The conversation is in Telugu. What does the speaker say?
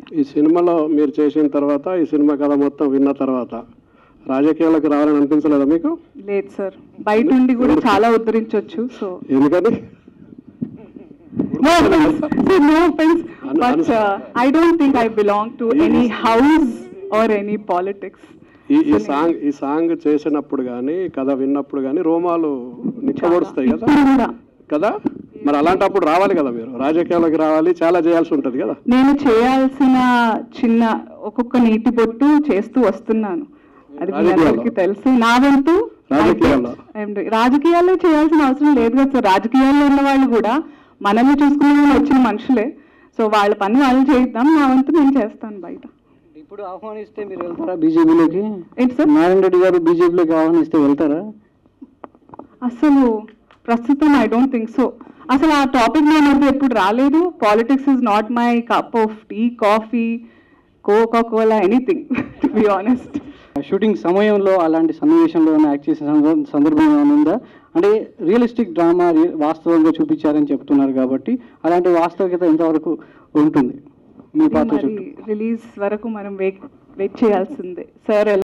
ఈ సినిమాలో మీరు చేసిన తర్వాత ఈ సినిమా కథ మొత్తం విన్న తర్వాత రాజకీయాలకు రావాలని అనిపించలేదా మీకు లేదు సార్ బయట ఉండి కూడా చాలా ఉద్ధరించవచ్చు సో ఎందుకని నో నో offense అను- బట్ అను- I don't think I belong to any house or any politics ఈ ఈ సాంగ్ ఈ సాంగ్ చేసినప్పుడు కానీ కథ విన్నప్పుడు కానీ రోమాలు నిక్కబొడుస్తాయి కదా ఇప్పుడు కూడా కదా మరి అలాంటప్పుడు రావాలి కదా మీరు రాజకీయాలకు రావాలి చాలా చేయాల్సి ఉంటుంది కదా నేను చేయాల్సిన చిన్న ఒక్కొక్క నీటి బొట్టు చేస్తూ వస్తున్నాను అది మీ రాజకీయాల్లో? అందరికీ తెలుసు నా వంతు రాజకీయాల్లో? I'm doing- రాజకీయాల్లో చేయాల్సిన అవసరం లేదు కదా సార్ రాజకీయాల్లో ఉన్న వాళ్ళు కూడా మనల్ని చూసుకుని వచ్చిన మనుషులే సో వాళ్ళ పని వాళ్ళు చేద్దాం నా వంతు నేను చేస్తాను బయట ఇప్పుడు ఆహ్వానిస్తే మీరు వెళ్తారా బీజేపీలోకి ఏంటి సార్ నారాయణ రెడ్డి గారు బీజేపీలోకి ఆహ్వానిస్తే వెళ్తారా అసలు ప్రస్తుతం ఐ డోంట్ థింక్ సో అసలు ఆ టాపిక్ నా మధ్య ఎప్పుడు రాలేదు politics is not my cup of tea coffee coca cola anything to be honest shooting సమయంలో అలాంటి సన్నివేశంలో ఏమైనా యాక్ట్ చేసిన సందర్భం- సందర్భం ఏమైనా ఉందా అంటే రియలిస్టిక్ డ్రామా రి- వాస్తవంగా చూపించారని చెప్తున్నారు కాబట్టి అలాంటి వాస్తవికత ఎంతవరకు ఉంటుంది మీ పాత్ర మరి చుట్టూ రిలీజ్ వరకు మనం వెయిట్ వెయిట్ చేయాల్సిందే సార్